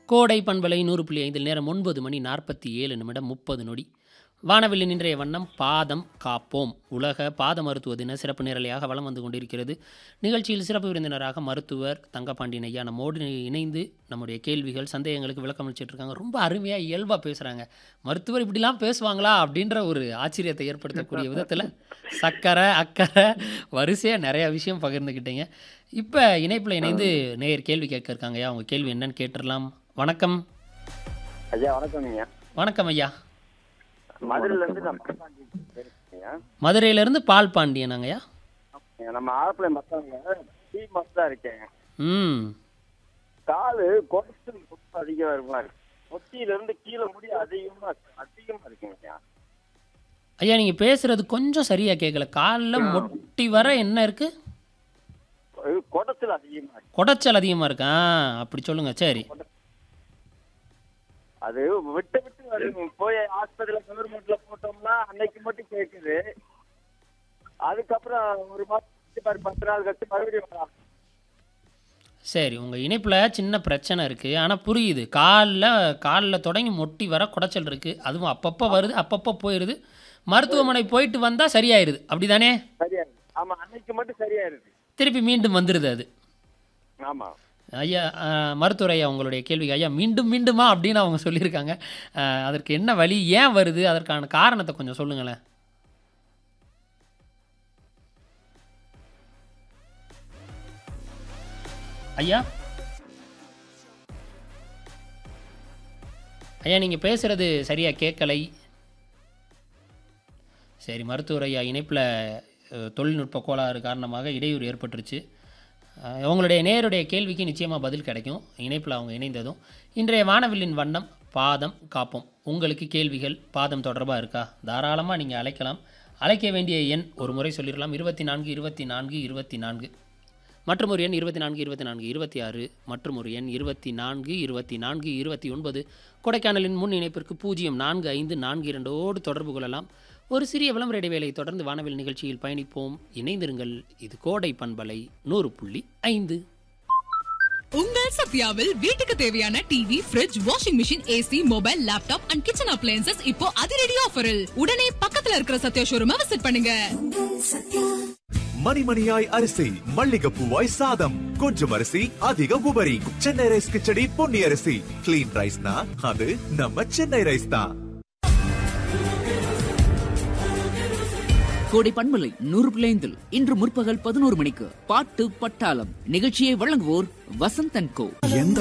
கோடை பண்பலை நூறு புள்ளி ஐந்தில் நேரம் ஒன்பது மணி நாற்பத்தி ஏழு நிமிடம் முப்பது நொடி வானவில்லின் இன்றைய வண்ணம் பாதம் காப்போம் உலக பாத மருத்துவ தின சிறப்பு நேரலையாக வலம் வந்து கொண்டிருக்கிறது நிகழ்ச்சியில் சிறப்பு விருந்தினராக மருத்துவர் தங்கப்பாண்டியன் ஐயா நம்மோடு இணைந்து நம்முடைய கேள்விகள் சந்தேகங்களுக்கு விளக்கம் அளிச்சிட்டு இருக்காங்க ரொம்ப அருமையாக இயல்பாக பேசுகிறாங்க மருத்துவர் இப்படிலாம் பேசுவாங்களா அப்படின்ற ஒரு ஆச்சரியத்தை ஏற்படுத்தக்கூடிய விதத்தில் சக்கரை அக்கறை வரிசையாக நிறையா விஷயம் பகிர்ந்துக்கிட்டீங்க இப்போ இணைப்பில் இணைந்து நேயர் கேள்வி கேட்க இருக்காங்க ஐயா அவங்க கேள்வி என்னன்னு கேட்டுடலாம் வணக்கம் ஐயா வணக்கம் நீங்க வணக்கம் ஐயா மதுரையில இருந்து நான் பாண்டியன் பேசுறேங்க. மதுரையிலேருந்து பால் பாண்டியனாங்கய்யா நம்ம ஆலப்புழை மக்களுங்க டீ மஸ் தான் இருக்கேன் ம் காலு கொலஸ்ட்ரால் ரொம்ப அதிகமா இருக்குமா இருக்கு முட்டியில இருந்து கீழே முடி அதிகமா இருக்கு. அதிகமா இருக்குங்க ஐயா. ஐயா நீங்கள் பேசுகிறது கொஞ்சம் சரியாக கேட்கல காலில் முட்டி வர என்ன இருக்குது இது குடச்சல் அதிகமா இருக்கு குடைச்சல் அதிகமாக இருக்கா அப்படி சொல்லுங்கள் சரி அது விட்டு விட்டு வருது போய் ஆஸ்பத்திரியில கவர்மெண்ட்ல போட்டோம்னா அன்னைக்கு மட்டும் கேக்குது அதுக்கப்புறம் ஒரு மாசம் கழிச்சு பாரு, பத்து நாள் கழிச்சு மறுபடியும் வரும். சரி உங்கள் இணைப்பில் சின்ன பிரச்சனை இருக்குது ஆனால் புரியுது காலில் காலில் தொடங்கி மொட்டி வர குடைச்சல் இருக்குது அதுவும் அப்பப்போ வருது அப்பப்போ போயிடுது மருத்துவமனை போயிட்டு வந்தால் சரியாயிருது அப்படி தானே சரியா இருக்கு. ஆமா அன்னைக்கு மட்டும் சரியா இருக்கு திருப்பி மீண்டும் வந்துடுது அது ஆமா ஐயா அஹ், மருத்துவர் ஐயா உங்களுடைய கேள்விக்கு ஐயா மீண்டும் மீண்டுமா அப்படின்னு அவங்க சொல்லியிருக்காங்க அஹ், அதற்கு என்ன வழி ஏன் வருது அதற்கான காரணத்தை கொஞ்சம் சொல்லுங்களேன் ஐயா ஐயா நீங்கள் பேசுகிறது சரியாக கேட்கலை சரி மருத்துவர் ஐயா இணைப்பில் தொழில்நுட்ப கோளாறு காரணமாக இடையூறு ஏற்பட்டுருச்சு அஹ், உங்களுடைய நேருடைய கேள்விக்கு நிச்சயமாக பதில் கிடைக்கும் இணைப்பில் அவங்க இணைந்ததும் இன்றைய வானவில்லின் வண்ணம் பாதம் காப்போம் உங்களுக்கு கேள்விகள் பாதம் தொடர்பாக இருக்கா தாராளமாக நீங்கள் அழைக்கலாம் அழைக்க வேண்டிய எண் ஒரு முறை சொல்லிடலாம் இருபத்தி நான்கு இருபத்தி நான்கு இருபத்தி நான்கு மற்றும் ஒரு எண் இருபத்தி நான்கு இருபத்தி நான்கு இருபத்தி ஆறு மற்றும் ஒரு எண் இருபத்தி நான்கு இருபத்தி நான்கு இருபத்தி ஒன்பது கொடைக்கானலின் முன் இணைப்பிற்கு பூஜ்ஜியம் நான்கு ஐந்து நான்கு இரண்டோடு தொடர்பு கொள்ளலாம் ஒரு சிறிய விளம்பர இடைவேளை தொடர்ந்து வானவில் நிகழ்ச்சியில் பயணிப்போம் இணைந்திருங்கள் இது கோடை பண்பலை நூறு புள்ளி ஐந்து உங்கள் சத்யாவில் வீட்டுக்கு தேவையான TV fridge washing machine AC mobile laptop and kitchen appliances இப்போ அதிரடி ஆஃபரில் உடனே பக்கத்துல இருக்கிற சத்யா ஷோரூமை விசிட் பண்ணுங்க மணிமணியாய் அரிசி மல்லிகைப்பூவாய் சாதம் கொஞ்சம் அரிசி அதிக உபரி சென்னை ரைஸ் கிச்சடி பொன்னி அரிசி கிளீன் ரைஸ்னா அது நம்ம சென்னை ரைஸ் தான் கோடை பண்பலை நூறு பிள்ளைந்தில் இன்று முற்பகல் பதினோரு மணிக்கு பாட்டு பட்டாளம் நிகழ்ச்சியை வழங்குவோர் வசந்தன் கோ எந்த